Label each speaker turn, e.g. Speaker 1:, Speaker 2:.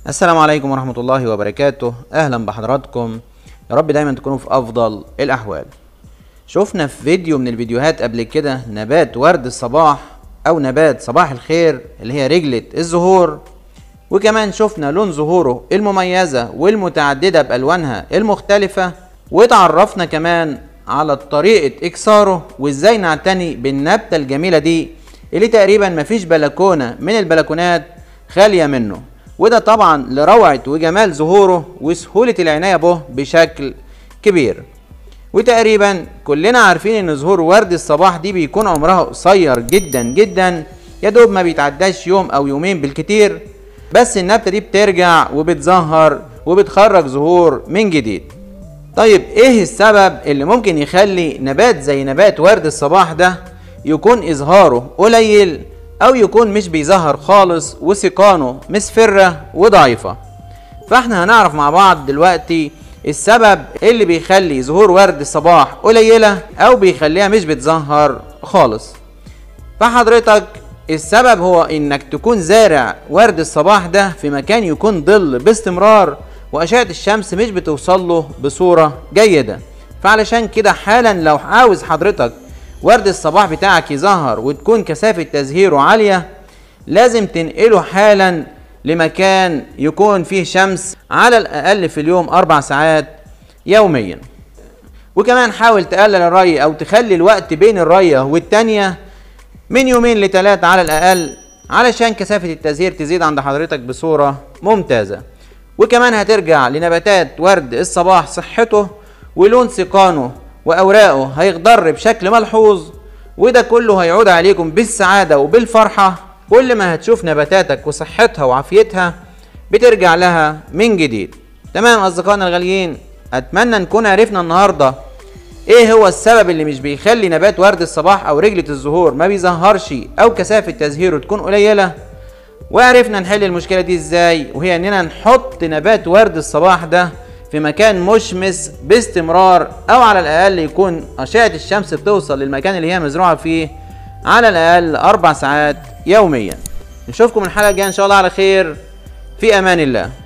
Speaker 1: السلام عليكم ورحمة الله وبركاته أهلا بحضراتكم يا رب دايما تكونوا في أفضل الأحوال شفنا في فيديو من الفيديوهات قبل كده نبات ورد الصباح أو نبات صباح الخير اللي هي رجلة الزهور وكمان شفنا لون زهوره المميزة والمتعددة بألوانها المختلفة وتعرفنا كمان على طريقة إكساره وإزاي نعتني بالنبتة الجميلة دي اللي تقريبا مفيش بلكونة من البلكونات خالية منه وده طبعا لروعة وجمال ظهوره وسهولة العناية به بشكل كبير وتقريبا كلنا عارفين ان ظهور ورد الصباح دي بيكون عمرها قصير جدا جدا يا دوب ما بيتعداش يوم او يومين بالكتير بس النبتة دي بترجع وبتزهر وبتخرج زهور من جديد طيب ايه السبب اللي ممكن يخلي نبات زي نبات ورد الصباح ده يكون ازهاره قليل او يكون مش بيظهر خالص وسقانه مصفرة وضعيفة فاحنا هنعرف مع بعض دلوقتي السبب اللي بيخلي ظهور ورد الصباح قليلة او بيخليها مش بتظهر خالص فحضرتك السبب هو انك تكون زارع ورد الصباح ده في مكان يكون ظل باستمرار واشعة الشمس مش بتوصل له بصورة جيدة فعلشان كده حالا لو عاوز حضرتك ورد الصباح بتاعك يظهر وتكون كثافة تزهيره عالية لازم تنقله حالا لمكان يكون فيه شمس على الأقل في اليوم أربع ساعات يوميا وكمان حاول تقلل الري أو تخلي الوقت بين الرية والتانية من يومين لتلاتة على الأقل علشان كثافة التزهير تزيد عند حضرتك بصورة ممتازة وكمان هترجع لنباتات ورد الصباح صحته ولون سقانه وأوراقه هيخضر بشكل ملحوظ وده كله هيعود عليكم بالسعادة وبالفرحة كل ما هتشوف نباتاتك وصحتها وعافيتها بترجع لها من جديد تمام أصدقائنا الغاليين أتمنى نكون عرفنا النهاردة ايه هو السبب اللي مش بيخلي نبات ورد الصباح او رجلة الزهور ما بيظهرش او كثافة تزهيره تكون قليلة وعرفنا نحل المشكلة دي ازاي وهي اننا نحط نبات ورد الصباح ده في مكان مشمس باستمرار او على الاقل يكون اشعة الشمس بتوصل للمكان اللي هي مزروعة فيه على الاقل اربع ساعات يوميا نشوفكم الحلقة الجاية ان شاء الله على خير في امان الله